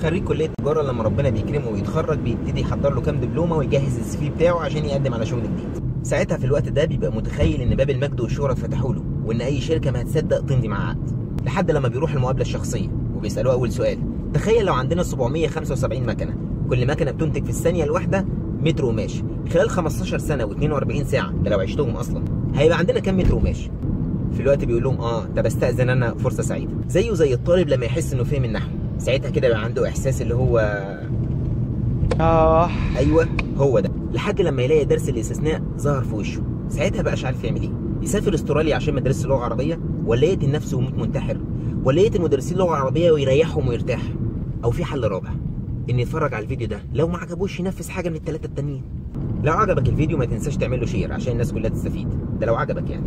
خريج كليه تجاره لما ربنا بيكرمه ويتخرج بيبتدي يحضر له كام دبلومه ويجهز السي في بتاعه عشان يقدم على شغل جديد ساعتها في الوقت ده بيبقى متخيل ان باب المجد والشهره اتفتحوا له وان اي شركه ما هتصدق تمضي معاه عقد لحد لما بيروح المقابله الشخصيه وبيسالوه اول سؤال تخيل لو عندنا 775 مكنه كل مكنه بتنتج في الثانيه الواحده متر قماش خلال 15 سنه و42 ساعه ده لو عشتهم اصلا هيبقى عندنا كام متر قماش في الوقت بيقول لهم اه طب استاذن انا فرصه سعيده زيه زي الطالب لما يحس انه فهم النحو ساعتها كده بقى عنده احساس اللي هو اه ايوه هو ده لحد لما يلاقي درس الاستثناء ظهر في وشه ساعتها بقاش عارف يعمل ايه يسافر استراليا عشان مدرسه لغه عربيه ولا يقتل نفسه ويموت منتحر ولا يقتل مدرسين لغه عربيه ويريحهم ويرتاح او في حل رابع ان يتفرج على الفيديو ده لو ما عجبوش ينفذ حاجه من الثلاثه التانيين لو عجبك الفيديو ما تنساش تعمل له شير عشان الناس كلها تستفيد ده لو عجبك يعني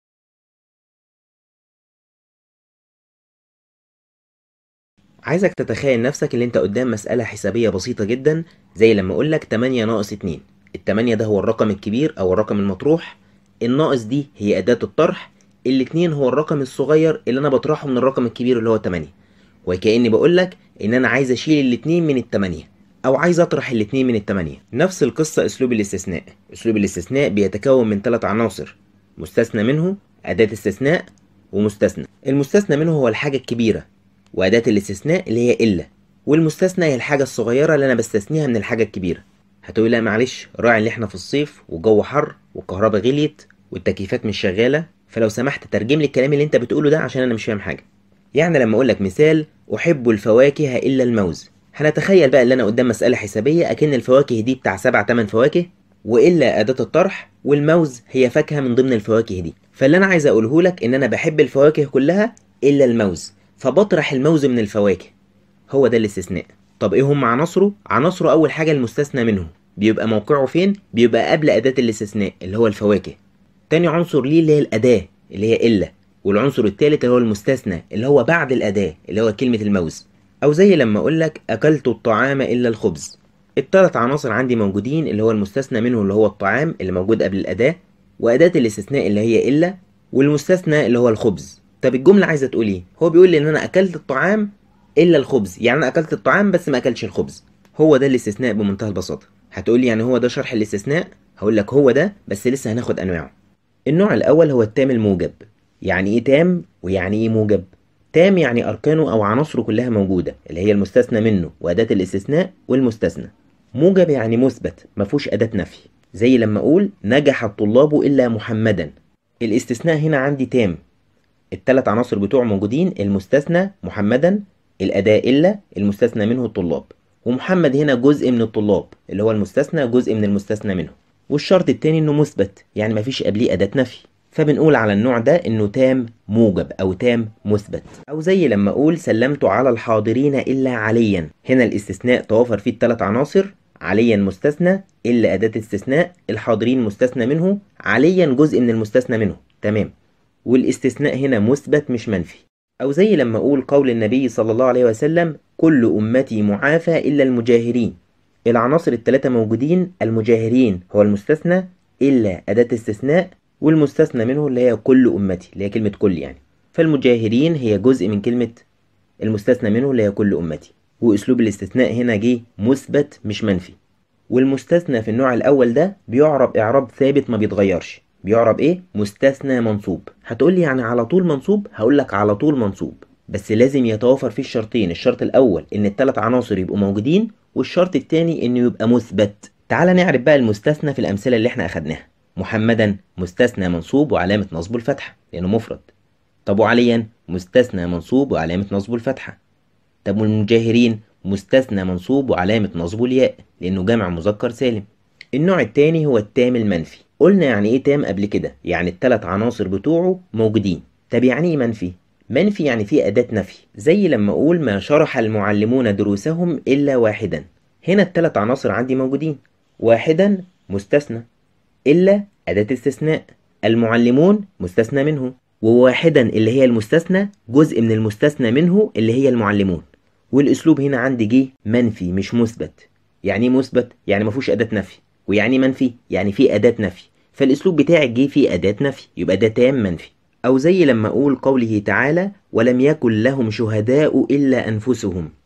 عايزك تتخيل نفسك اللي انت قدام مسألة حسابية بسيطة جدا زي لما اقولك 8 ناقص 2 التمانية ده هو الرقم الكبير او الرقم المطروح الناقص دي هي أداة الطرح الاتنين هو الرقم الصغير اللي انا بطرحه من الرقم الكبير اللي هو 8 وكأني بقولك ان انا عايز اشيل الاتنين من التمانية او عايز اطرح الاتنين من التمانية نفس القصة اسلوب الاستثناء اسلوب الاستثناء بيتكون من ثلاث عناصر مستثنى منه أداة استثناء ومستثنى المستثنى منه هو الحاجة الكبيرة وأداة الاستثناء اللي هي إلا والمستثنى هي الحاجة الصغيرة اللي أنا بستثنيها من الحاجة الكبيرة هتقولي لا معلش راعي اللي احنا في الصيف والجو حر والكهرباء غليت والتكييفات مش شغالة فلو سمحت ترجم لي الكلام اللي انت بتقوله ده عشان انا مش فاهم حاجة يعني لما اقول لك مثال احب الفواكه الا الموز هنتخيل بقى ان انا قدام مسألة حسابية اكن الفواكه دي بتاع سبع تمن فواكه والا اداة الطرح والموز هي فاكهة من ضمن الفواكه دي فاللي انا عايز اقوله لك ان انا بحب الفواكه كلها الا الموز فبطرح الموز من الفواكه هو ده الاستثناء طب ايه هم عناصره عناصره اول حاجه المستثنى منه بيبقى موقعه فين بيبقى قبل اداه الاستثناء اللي هو الفواكه تاني عنصر ليه اللي هي الاداه اللي هي الا والعنصر الثالث اللي هو المستثنى اللي هو بعد الاداه اللي هو كلمه الموز او زي لما اقول لك اكلت الطعام الا الخبز الثلاث عناصر عندي موجودين اللي هو المستثنى منه اللي هو الطعام اللي موجود قبل الاداه واداه الاستثناء اللي هي الا والمستثنى اللي هو الخبز طب الجمله عايزه تقول ايه هو بيقول لي ان انا اكلت الطعام الا الخبز يعني انا اكلت الطعام بس ما اكلتش الخبز هو ده الاستثناء بمنتهى البساطه هتقول لي يعني هو ده شرح الاستثناء هقول لك هو ده بس لسه هناخد انواعه النوع الاول هو التام الموجب يعني ايه تام ويعني ايه موجب تام يعني اركانه او عناصره كلها موجوده اللي هي المستثنى منه واداه الاستثناء والمستثنى موجب يعني مثبت ما فيهوش اداه نفي زي لما اقول نجح الطلاب الا محمدا الاستثناء هنا عندي تام الثلاث عناصر بتوع موجودين المستثنى محمدا الأداة إلا المستثنى منه الطلاب ومحمد هنا جزء من الطلاب اللي هو المستثنى جزء من المستثنى منه والشرط التاني انه مثبت يعني مفيش قبليه أداة نفي فبنقول على النوع ده انه تام موجب او تام مثبت او زي لما اقول سلمت على الحاضرين الا عليا هنا الاستثناء توافر فيه الثلاث عناصر عليا مستثنى الا اداة استثناء الحاضرين مستثنى منه عليا جزء من المستثنى منه تمام والاستثناء هنا مثبت مش منفي أو زي لما أقول قول النبي صلى الله عليه وسلم كل أمتي معافى إلا المجاهرين العناصر الثلاثة موجودين المجاهرين هو المستثنى إلا أداة استثناء والمستثنى منه اللي هي كل أمتي اللي هي كلمة كل يعني فالمجاهرين هي جزء من كلمة المستثنى منه اللي هي كل أمتي وأسلوب الاستثناء هنا جه مثبت مش منفي والمستثنى في النوع الأول ده بيعرب إعراب ثابت ما بيتغيرش بيعرب ايه مستثنى منصوب هتقولي يعني على طول منصوب هقولك على طول منصوب بس لازم يتوافر فيه الشرطين الشرط الاول ان الثلاث عناصر يبقوا موجودين والشرط الثاني انه يبقى مثبت تعال نعرف بقى المستثنى في الامثله اللي احنا اخدناها محمدا مستثنى منصوب وعلامه نصبه الفتحه لانه مفرد طب وعليا مستثنى منصوب وعلامه نصبه الفتحه طب والمجاهرين مستثنى منصوب وعلامه نصبه الياء لانه جمع مذكر سالم النوع الثاني هو التام المنفي قلنا يعني ايه تام قبل كده يعني الثلاث عناصر بتوعه موجودين طب يعني ايه منفي منفي يعني فيه أداة نفي زي لما أقول ما شرح المعلمون دروسهم إلا واحدا هنا الثلاث عناصر عندي موجودين واحدا مستثنى إلا أداة استثناء المعلمون مستثنى منه وواحدا اللي هي المستثنى جزء من المستثنى منه اللي هي المعلمون والأسلوب هنا عندي جه منفي مش مثبت يعني ايه مثبت يعني ما فيهوش أداة نفي ويعني منفي يعني في أداة نفي فالأسلوب بتاعك جه فيه أداة نفي يبقى ده تام منفي أو زي لما أقول قوله تعالى ولم يكن لهم شهداء إلا أنفسهم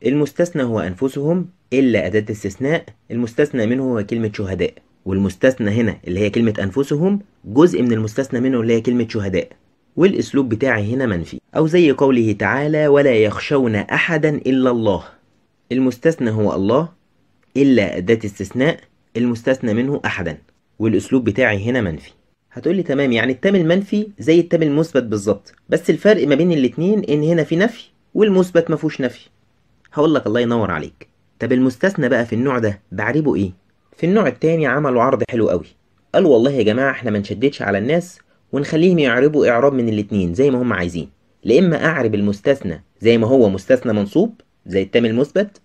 المستثنى هو أنفسهم إلا أداة استثناء المستثنى منه هو كلمة شهداء والمستثنى هنا اللي هي كلمة أنفسهم جزء من المستثنى منه اللي هي كلمة شهداء والأسلوب بتاعي هنا منفي أو زي قوله تعالى ولا يخشون أحدا إلا الله المستثنى هو الله إلا أداة استثناء المستثنى منه أحدا والأسلوب بتاعي هنا منفي هتقولي تمام يعني التام المنفي زي التام المثبت بالظبط بس الفرق ما بين الاتنين إن هنا في نفي والمثبت ما فيهوش نفي هقول لك الله ينور عليك طب المستثنى بقى في النوع ده بعربه ايه في النوع التاني عملوا عرض حلو قوي قالوا والله يا جماعه احنا ما نشددش على الناس ونخليهم يعربوا اعراب من الاتنين زي ما هم عايزين لا اما اعرب المستثنى زي ما هو مستثنى منصوب زي التام المثبت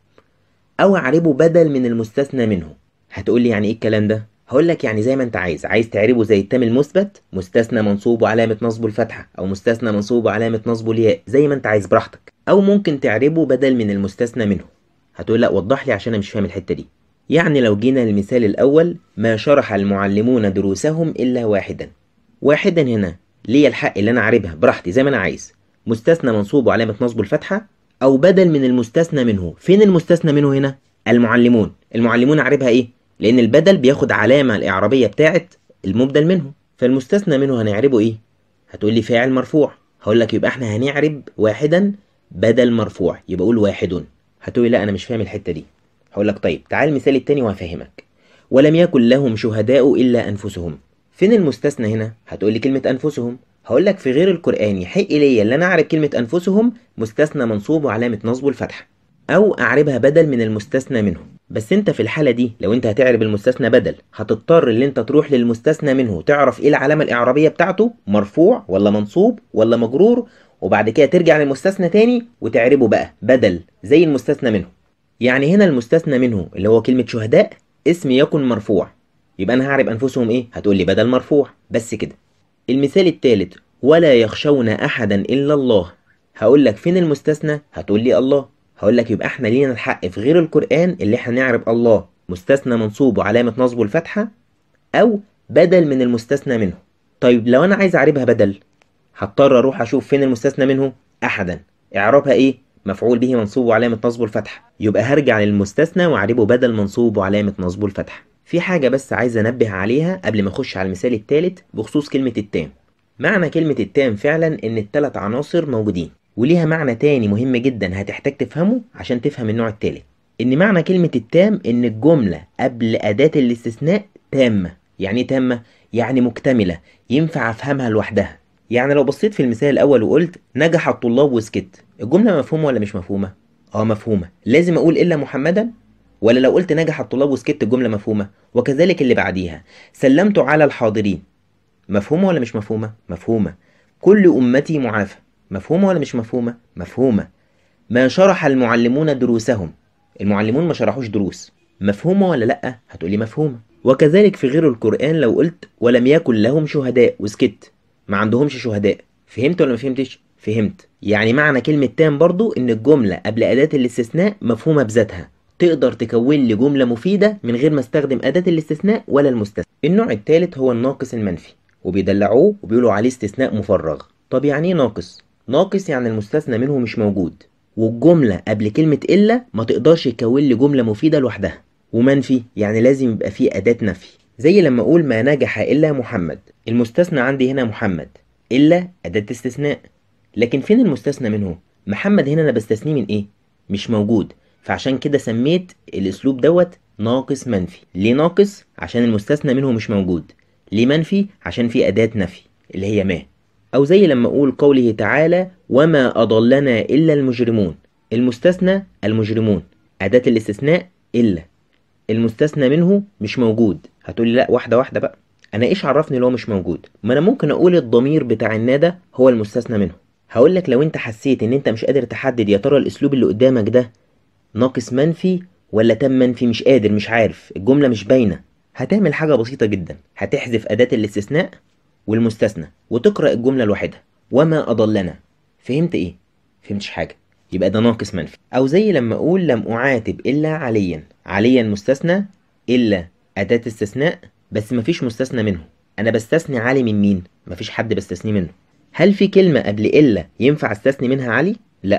او اعربه بدل من المستثنى منه هتقول لي يعني ايه الكلام ده هقول لك يعني زي ما انت عايز عايز تعربه زي التام المثبت مستثنى منصوب وعلامه نصبه الفتحه او مستثنى منصوب وعلامه نصبه الياء زي ما انت عايز براحتك او ممكن تعربه بدل من المستثنى منه هتقول لا وضح لي عشان انا مش فاهم الحته دي يعني لو جينا للمثال الاول ما شرح المعلمون دروسهم الا واحدا واحدا هنا ليا الحق اللي انا اعربها براحتي زي ما انا عايز مستثنى منصوب وعلامه نصبه الفتحه او بدل من المستثنى منه فين المستثنى منه هنا المعلمون المعلمون اعربها ايه لان البدل بياخد علامه الاعرابيه بتاعه المبدل منه فالمستثنى منه هنعربه ايه هتقول لي فاعل مرفوع هقول لك يبقى احنا هنعرب واحدا بدل مرفوع يبقى اقول واحد هتقولي لا انا مش فاهم الحته دي هقول لك طيب تعال المثال التاني وهفهمك ولم يكن لهم شهداء الا انفسهم فين المستثنى هنا هتقول لي كلمه انفسهم هقول لك في غير القران يحق ليا ان انا اعرب كلمه انفسهم مستثنى منصوب وعلامه نصبه الفتحه او اعربها بدل من المستثنى منه بس انت في الحاله دي لو انت هتعرب المستثنى بدل هتضطر ان انت تروح للمستثنى منه تعرف ايه العلامه الاعرابيه بتاعته مرفوع ولا منصوب ولا مجرور وبعد كده ترجع للمستثنى تاني وتعربه بقى بدل زي المستثنى منه يعني هنا المستثنى منه اللي هو كلمه شهداء اسم يكن مرفوع يبقى انا هعرب انفسهم ايه هتقول لي بدل مرفوع بس كده المثال الثالث ولا يخشون احدا الا الله هقول لك فين المستثنى هتقول لي الله هقول لك يبقى احنا لينا الحق في غير القرآن اللي احنا نعرب الله مستثنى منصوب وعلامة نصبه الفتحة أو بدل من المستثنى منه طيب لو أنا عايز أعربها بدل هضطر أروح أشوف فين المستثنى منه أحدا إعرابها إيه؟ مفعول به منصوب وعلامة نصبه الفتحة يبقى هرجع للمستثنى وأعربه بدل منصوب وعلامة نصبه الفتحة في حاجة بس عايز أنبه عليها قبل ما أخش على المثال الثالث بخصوص كلمة التام معنى كلمة التام فعلا إن الثلاث عناصر موجودين وليها معنى تاني مهم جدا هتحتاج تفهمه عشان تفهم النوع التالت ان معنى كلمة التام ان الجملة قبل اداة الاستثناء تامة يعني ايه تامة يعني مكتملة ينفع افهمها لوحدها يعني لو بصيت في المثال الاول وقلت نجح الطلاب وسكت الجملة مفهومة ولا مش مفهومة اه مفهومة لازم اقول الا محمدا ولا لو قلت نجح الطلاب وسكت الجملة مفهومة وكذلك اللي بعديها سلمت على الحاضرين مفهومة ولا مش مفهومة مفهومة كل امتي معافى مفهومة ولا مش مفهومة؟ مفهومة ما شرح المعلمون دروسهم المعلمون ما شرحوش دروس مفهومة ولا لأ؟ هتقولي مفهومة وكذلك في غير القرآن لو قلت ولم يكن لهم شهداء وسكت ما عندهمش شهداء فهمت ولا ما فهمتش؟ فهمت يعني معنى كلمة تام برضو إن الجملة قبل أداة الاستثناء مفهومة بذاتها تقدر تكون لي جملة مفيدة من غير ما استخدم أداة الاستثناء ولا المستثنى النوع الثالث هو الناقص المنفي وبيدلعوه وبيقولوا عليه استثناء مفرغ طب يعني ايه ناقص ناقص يعني المستثنى منه مش موجود والجملة قبل كلمة إلا ما تقدرش تكون لي جملة مفيدة لوحدها ومنفي يعني لازم يبقى فيه أداة نفي زي لما أقول ما نجح إلا محمد المستثنى عندي هنا محمد إلا أداة استثناء لكن فين المستثنى منه محمد هنا أنا بستثنيه من إيه مش موجود فعشان كده سميت الأسلوب دوت ناقص منفي ليه ناقص عشان المستثنى منه مش موجود ليه منفي عشان في أداة نفي اللي هي ما أو زي لما أقول قوله تعالى وما أضلنا إلا المجرمون المستثنى المجرمون أداة الاستثناء إلا المستثنى منه مش موجود هتقولي لا واحدة واحدة بقى أنا إيش عرفني لو مش موجود ما أنا ممكن أقول الضمير بتاع الندى هو المستثنى منه هقول لك لو أنت حسيت إن أنت مش قادر تحدد يا ترى الأسلوب اللي قدامك ده ناقص منفي ولا تم منفي مش قادر مش عارف الجملة مش باينة هتعمل حاجة بسيطة جدا هتحذف أداة الاستثناء والمستثنى وتقرأ الجملة لوحدها وما أضلنا فهمت إيه؟ فهمتش حاجة يبقى ده ناقص منفي أو زي لما أقول لم أعاتب إلا عليا عليا مستثنى إلا أداة استثناء بس مفيش مستثنى منه أنا بستثني علي من مين؟ مفيش حد بستثني منه هل في كلمة قبل إلا ينفع استثني منها علي؟ لأ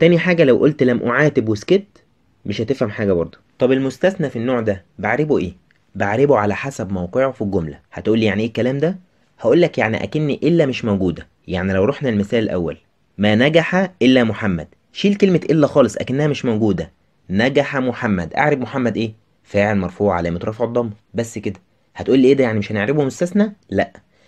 تاني حاجة لو قلت لم أعاتب وسكت مش هتفهم حاجة برضه طب المستثنى في النوع ده بعربه ايه بعربه على حسب موقعه في الجملة هتقولي يعني ايه الكلام ده هقولك يعني اكن الا مش موجودة يعني لو رحنا المثال الاول ما نجح الا محمد شيل كلمة الا خالص اكنها مش موجودة نجح محمد اعرب محمد ايه فاعل مرفوع علامة رفع الضم بس كده هتقولي ايه ده يعني مش هنعربه مستثنى لا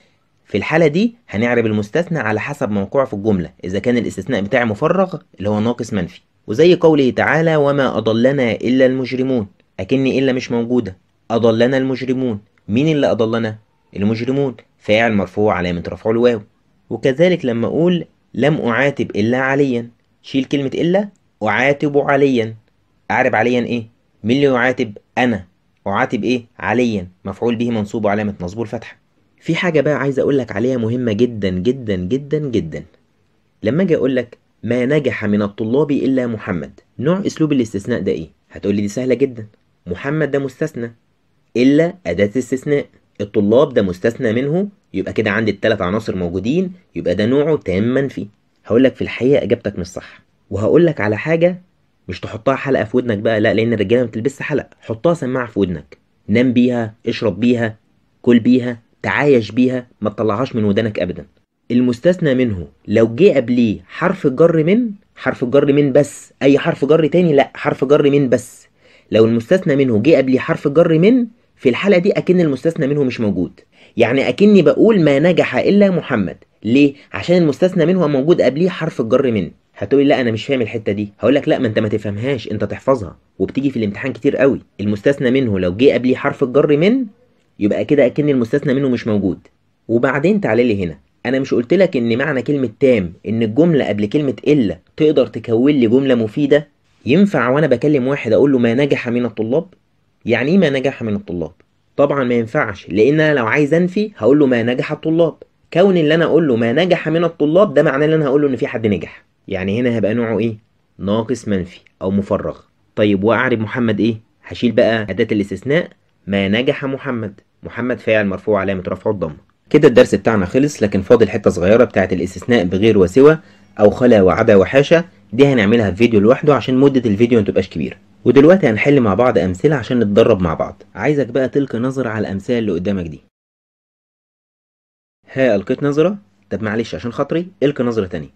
في الحالة دي هنعرب المستثنى على حسب موقعه في الجملة إذا كان الاستثناء بتاعي مفرغ اللي هو ناقص منفي وزي قوله تعالى وما أضلنا إلا المجرمون أكني إلا مش موجودة أضلنا المجرمون مين اللي أضلنا؟ المجرمون فاعل مرفوع علامة رفعه الواو وكذلك لما أقول لم أعاتب إلا عليا شيل كلمة إلا أعاتب عليا أعرب عليا إيه؟ مين اللي يعاتب؟ أنا أعاتب إيه؟ عليا مفعول به منصوب وعلامة نصبه الفتحة في حاجة بقى عايز أقولك عليها مهمة جدا جدا جدا جدا لما أجي أقولك ما نجح من الطلاب إلا محمد نوع أسلوب الاستثناء ده إيه؟ هتقولي دي سهلة جدا محمد ده مستثنى إلا أداة استثناء الطلاب ده مستثنى منه يبقى كده عندي التلات عناصر موجودين يبقى ده نوعه تام منفي هقولك في الحقيقة إجابتك مش صح وهقولك على حاجة مش تحطها حلقة في ودنك بقى لا لأن الرجالة ما بتلبسش حلقة حطها سماعة في ودنك نام بيها اشرب بيها كل بيها تعايش بيها ما تطلعهاش من ودانك ابدا المستثنى منه لو جه قبليه حرف جر من حرف جر من بس اي حرف جر تاني لا حرف جر من بس لو المستثنى منه جه قبليه حرف جر من في الحالة دي أكن المستثنى منه مش موجود يعني أكني بقول ما نجح إلا محمد ليه؟ عشان المستثنى منه موجود قبليه حرف الجر من هتقولي لا انا مش فاهم الحته دي هقول لك لا ما انت ما تفهمهاش انت تحفظها وبتيجي في الامتحان كتير قوي المستثنى منه لو جه قبليه حرف الجر من يبقى كده اكن المستثنى منه مش موجود وبعدين تعالى لي هنا انا مش قلت لك ان معنى كلمه تام ان الجمله قبل كلمه الا تقدر تكون لي جمله مفيده ينفع وانا بكلم واحد اقول له ما نجح من الطلاب يعني ايه ما نجح من الطلاب طبعا ما ينفعش لان انا لو عايز انفي هقول له ما نجح الطلاب كون اللي انا اقول له ما نجح من الطلاب ده معناه ان انا هقول له ان في حد نجح يعني هنا هيبقى نوعه ايه ناقص منفي او مفرغ طيب واعرب محمد ايه هشيل بقى اداه الاستثناء ما نجح محمد محمد فاعل مرفوع علامة رفعه الضمة كده الدرس بتاعنا خلص لكن فاضل حتة صغيرة بتاعة الاستثناء بغير وسوى أو خلا وعدا وحاشا دي هنعملها في فيديو لوحده عشان مدة الفيديو متبقاش كبيرة ودلوقتي هنحل مع بعض أمثلة عشان نتدرب مع بعض عايزك بقى تلقي نظرة على الأمثلة اللي قدامك دي ها ألقيت نظرة طب معلش عشان خاطري القي نظرة تانية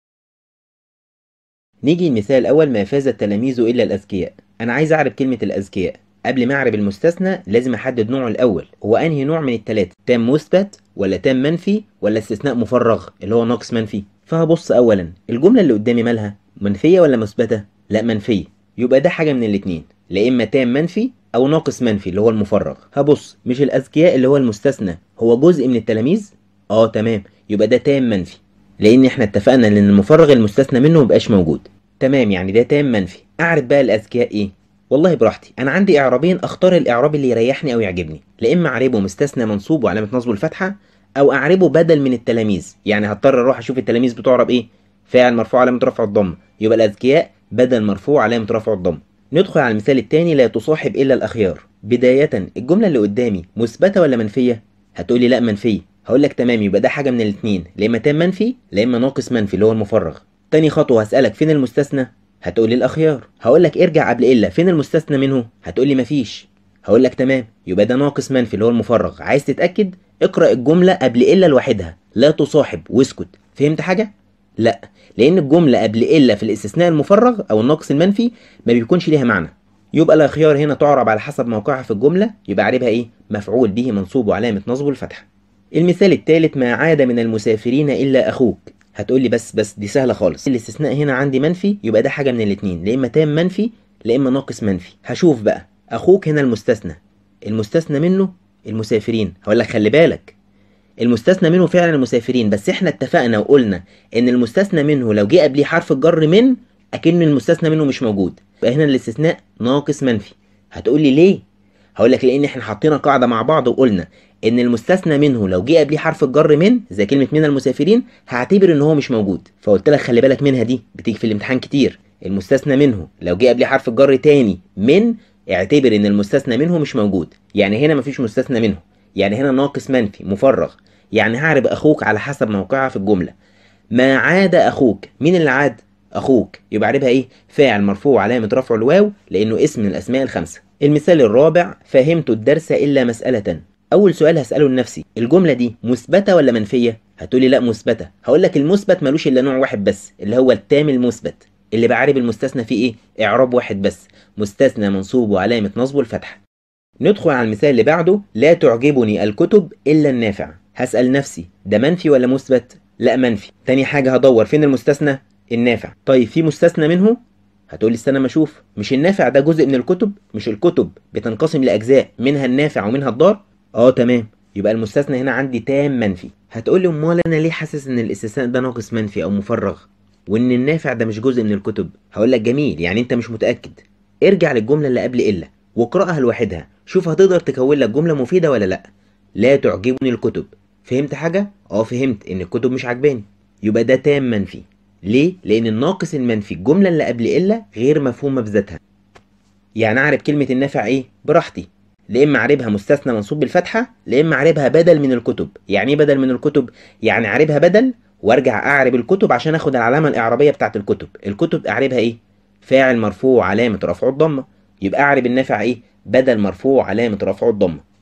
نيجي المثال الأول ما فاز التلاميذ إلا الأذكياء أنا عايز أعرف كلمة الأذكياء قبل ما اعرب المستثنى لازم احدد نوعه الاول هو انهي نوع من الثلاثه تام مثبت ولا تام منفي ولا استثناء مفرغ اللي هو ناقص منفي فهبص اولا الجمله اللي قدامي مالها منفيه ولا مثبته لا منفيه يبقى ده حاجه من الاثنين لا اما تام منفي او ناقص منفي اللي هو المفرغ هبص مش الاذكياء اللي هو المستثنى هو جزء من التلاميذ اه تمام يبقى ده تام منفي لان احنا اتفقنا ان المفرغ المستثنى منه مبقاش موجود تمام يعني ده تام منفي اعرف بقى الاذكياء ايه والله براحتي انا عندي اعرابين اختار الاعراب اللي يريحني او يعجبني لا اما اعربه مستثنى منصوب وعلامه نصبه الفتحه او اعربه بدل من التلاميذ يعني هضطر اروح اشوف التلاميذ بتعرب ايه فاعل مرفوع علامه رفع الضم يبقى الاذكياء بدل مرفوع علامه رفع الضم ندخل على المثال الثاني لا تصاحب الا الاخيار بدايه الجمله اللي قدامي مثبته ولا منفيه هتقولي لا منفيه هقول لك تمام يبقى ده حاجه من الاثنين لا اما تام منفي لا اما ناقص منفي اللي هو المفرغ تاني خطوه هسالك فين المستثنى هتقول لي الاخيار هقول لك ارجع قبل الا فين المستثنى منه هتقول لي مفيش هقول لك تمام يبقى ده ناقص منفي اللي هو المفرغ عايز تتاكد اقرا الجمله قبل الا لوحدها لا تصاحب واسكت فهمت حاجه لا لان الجمله قبل الا في الاستثناء المفرغ او الناقص المنفي ما بيكونش ليها معنى يبقى الاخيار هنا تعرب على حسب موقعها في الجمله يبقى عاربها ايه مفعول به منصوب وعلامه نصبه الفتحه المثال الثالث ما عاد من المسافرين الا اخوك هتقول لي بس بس دي سهله خالص الاستثناء هنا عندي منفي يبقى ده حاجه من الاثنين لا اما تام منفي لا اما ناقص منفي هشوف بقى اخوك هنا المستثنى المستثنى منه المسافرين هقول لك خلي بالك المستثنى منه فعلا المسافرين بس احنا اتفقنا وقلنا ان المستثنى منه لو جه قبليه حرف الجر من اكن المستثنى منه مش موجود يبقى هنا الاستثناء ناقص منفي هتقول لي ليه هقول لك لان احنا حطينا قاعده مع بعض وقلنا ان المستثنى منه لو جه قبليه حرف الجر من زي كلمه من المسافرين هعتبر ان هو مش موجود فقلت لك خلي بالك منها دي بتيجي في الامتحان كتير المستثنى منه لو جه قبليه حرف الجر تاني من اعتبر ان المستثنى منه مش موجود يعني هنا مفيش مستثنى منه يعني هنا ناقص منفي مفرغ يعني هعرب اخوك على حسب موقعها في الجمله ما عاد اخوك مين اللي عاد اخوك يبقى اعربها ايه فاعل مرفوع علامه رفعه الواو لانه اسم من الاسماء الخمسه المثال الرابع فهمت الدرس الا مساله اول سؤال هساله لنفسي الجمله دي مثبته ولا منفيه هتقولي لا مثبته هقول لك المثبت ملوش الا نوع واحد بس اللي هو التام المثبت اللي بعرب المستثنى فيه ايه اعراب واحد بس مستثنى منصوب وعلامه نصبه الفتحه ندخل على المثال اللي بعده لا تعجبني الكتب الا النافع هسال نفسي ده منفي ولا مثبت لا منفي تاني حاجه هدور فين المستثنى النافع طيب في مستثنى منه هتقولي استنى ما اشوف مش النافع ده جزء من الكتب مش الكتب بتنقسم لاجزاء منها النافع ومنها الضار اه تمام يبقى المستثنى هنا عندي تام منفي هتقولي امال انا ليه حاسس ان الاستثناء ده ناقص منفي او مفرغ وان النافع ده مش جزء من الكتب هقول لك جميل يعني انت مش متاكد ارجع للجمله اللي قبل الا واقراها لوحدها شوف هتقدر تكون لك جمله مفيده ولا لا لا تعجبني الكتب فهمت حاجه اه فهمت ان الكتب مش عجباني يبقى ده تام منفي ليه لان الناقص المنفي الجمله اللي قبل الا غير مفهومه بذاتها يعني اعرب كلمه النافع ايه براحتي لا اما اعربها مستثنى منصوب بالفتحه لا اما اعربها بدل من الكتب يعني ايه بدل من الكتب يعني اعربها بدل وارجع اعرب الكتب عشان اخد العلامه الاعرابيه بتاعت الكتب الكتب اعربها ايه فاعل مرفوع علامه رفعه الضمه يبقى اعرب النافع ايه بدل مرفوع علامه رفعه الضمه